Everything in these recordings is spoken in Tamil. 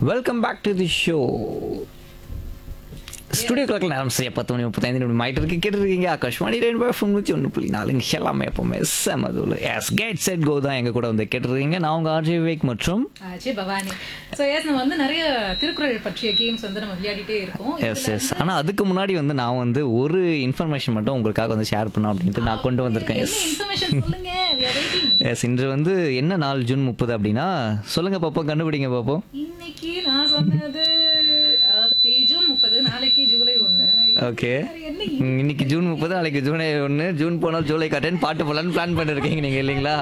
Welcome back to the show studio கிளாக்ல நேரம் சரியா பத்து மணி முப்பத்தைந்து நிமிடம் ஆயிட்டு இருக்கு கேட்டுருக்கீங்க ஆகாஷ்வாணி ரெண்டு ஃபோன் நூற்றி ஒன்று புள்ளி நாலுங்க எல்லாமே எப்பவுமே செமதுல எஸ் கேட் செட் கோ தான் எங்க கூட வந்து கேட்டுருக்கீங்க நான் உங்க ஆர்ஜே விவேக் மற்றும் ஆச்சு பவானி ஸோ எஸ் நம்ம வந்து நிறைய திருக்குறள் பற்றிய கேம்ஸ் வந்து நம்ம விளையாடிட்டே இருக்கோம் எஸ் எஸ் ஆனால் அதுக்கு முன்னாடி வந்து நான் வந்து ஒரு இன்ஃபர்மேஷன் மட்டும் உங்களுக்காக வந்து ஷேர் பண்ணோம் அப்படின்ட்டு நான் கொண்டு வந்திருக்கேன் எஸ் என்ன இன்ஃபர்மேஷன் சொல்லுங்க we are waiting. எஸ் இன்று வந்து என்ன நாள் ஜூன் முப்பது அப்படின்னா சொல்லுங்க பாப்போம் கண்டுபிடிங்க பாப்போம் இன்னைக்கு நான் சொன்னது அஹ், ஜூன் முப்பது நாளைக்கு ஜூலை ஒண்ணு ஓகே என்ன இன்னைக்கு ஜூன் முப்பது நாளைக்கு ஜூலை ஒன்று ஜூன் போனால் ஜூலை காட்டன் பாட்டு போலான்னு பிளான் பண்ணிருக்கீங்க நீங்க இல்லைங்களா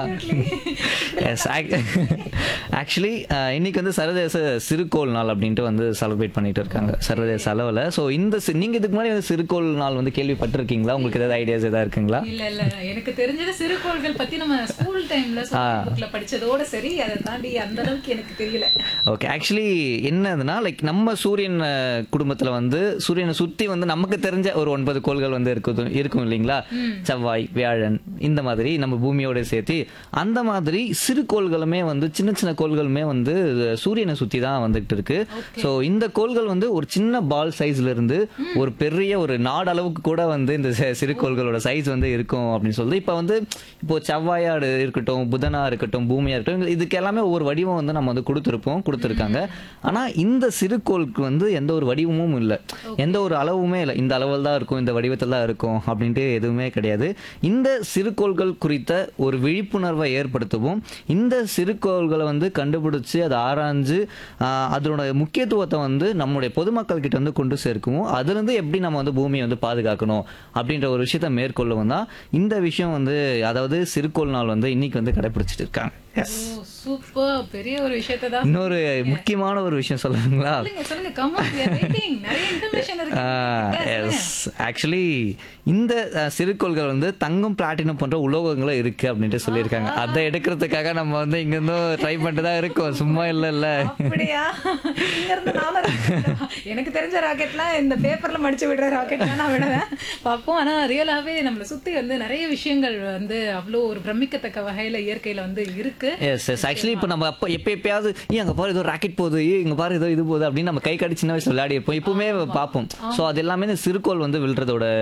எஸ் ஆக்சுவலி இன்னைக்கு வந்து சர்வதேச சிறுகோள் நாள் அப்படின்ட்டு வந்து செலிப்ரேட் பண்ணிட்டு இருக்காங்க சர்வதேச அளவில் ஸோ இந்த சி- நீங்க இதுக்கு முன்னாடி வந்து சிறுகோள் நாள் வந்து கேள்விப்பட்டிருக்கீங்களா உங்களுக்கு ஏதாவது ஐடியாஸ் ஏதாவது இருக்குங்களா இல்ல இல்ல எனக்கு தெரிஞ்சது சிறுகோள்கள் பத்தி நம்ம ஸ்கூல் டைம்ல புக்ல படிச்சதோட சரி அதை தாண்டி அந்த அளவுக்கு எனக்கு தெரியல ஓகே ஆக்சுவலி என்னதுன்னா லைக் நம்ம சூரியன் அஹ், குடும்பத்துல வந்து சூரியனை சுத்தி வந்து நமக்கு தெரிஞ்ச ஒரு ஒன்பது கோள்கள் வந்து இருக்குது இருக்கும் இல்லைங்களா செவ்வாய் வியாழன் இந்த மாதிரி நம்ம பூமியோட சேர்த்து அந்த மாதிரி சிறு கோள்களுமே வந்து சின்ன சின்ன கோள்களுமே வந்து அஹ், சூரியனை சுத்தி தான் வந்துகிட்டு இருக்கு ஸோ இந்த கோள்கள் வந்து ஒரு சின்ன பால் சைஸ்ல இருந்து ஒரு பெரிய ஒரு நாடு அளவுக்கு கூட வந்து இந்த சி- சிறு கோள்களோட சைஸ் வந்து இருக்கும் அப்படின்னு சொல்லுது இப்போ வந்து இப்போ செவ்வாயா இருக்கட்டும் புதனா இருக்கட்டும் பூமியா இருக்கட்டும் இதுக்கு எல்லாமே ஒவ்வொரு வடிவம் வந்து நம்ம வந்து கொடுத்துருப்போம் கொடுத்துருக்காங்க ஆனா இந்த சிறுகோளுக்கு வந்து எந்த ஒரு வடிவமும் இல்லை எந்த ஒரு அளவுமே இல்லை இந்த அளவில் தான் இருக்கும் இந்த வடிவத்தில் தான் இருக்கும் அப்படின்ட்டு எதுவுமே கிடையாது இந்த சிறுகோள்கள் குறித்த ஒரு விழிப்புணர்வை ஏற்படுத்தவும் இந்த சிறுகோள்களை வந்து கண்டுபிடிச்சு அதை ஆராய்ஞ்சு ஆஹ், அதனோட முக்கியத்துவத்தை வந்து நம்முடைய பொதுமக்கள் கிட்ட வந்து கொண்டு சேர்க்கவும் அதுலேருந்து எப்படி நம்ம வந்து பூமியை வந்து பாதுகாக்கணும் அப்படின்ற ஒரு விஷயத்த மேற்கொள்ளவும் தான் இந்த விஷயம் வந்து அதாவது சிறுகோள் நாள் வந்து இன்னைக்கு வந்து கடைபிடிச்சிட்டு இருக்காங்க எஸ் ஓ சூப்பர் பெரிய ஒரு விஷயத்தை தான் இன்னொரு முக்கியமான ஒரு விஷயம் சொல்லுங்களா சொல்லுங்க சொல்லுங்க கம் ஆன் நிறைய இன்ஃபர்மேஷன் இருக்கு எஸ் ஆக்சுவலி இந்த அஹ், சிறுகோள்கள் வந்து தங்கம் பிளாட்டினம் போன்ற உலோகங்களும் இருக்கு அப்படின்ட்டு சொல்லியிருக்காங்க அதை எடுக்கிறதுக்காக நம்ம வந்து இங்கிருந்தும் ட்ரை பண்ணிட்டு தான் இருக்கோம் சும்மா இல்லை இல்லை அப்படியா இங்க இருந்து நானும் ராக்கெட் எனக்கு தெரிஞ்ச ராக்கெட்லாம் இந்த பேப்பர்ல மடிச்சு விடுற ராக்கெட்லாம் நான் விடுவேன் பார்ப்போம் ஆனா ரியலாவே நம்மளை சுத்தி வந்து நிறைய விஷயங்கள் வந்து அவ்வளோ ஒரு பிரமிக்கத்தக்க வகையில இயற்கையில வந்து இருக்கு எஸ் எஸ் ஆக்சுவலி இப்போ நம்ம அப்போ எப்போ எப்பயாவது ஏ அங்கே பாரு ஏதோ ராக்கெட் போகுது ஏ இங்கே பாரு ஏதோ இது போகுது அப்படின்னு நம்ம கை கடி சின்ன வயசுல விளையாடி இருப்போம் இப்பவுமே பார்ப்போம் ஸோ அது எல்லாமே இந்த சிறுகோள் வந்து விழுறதோட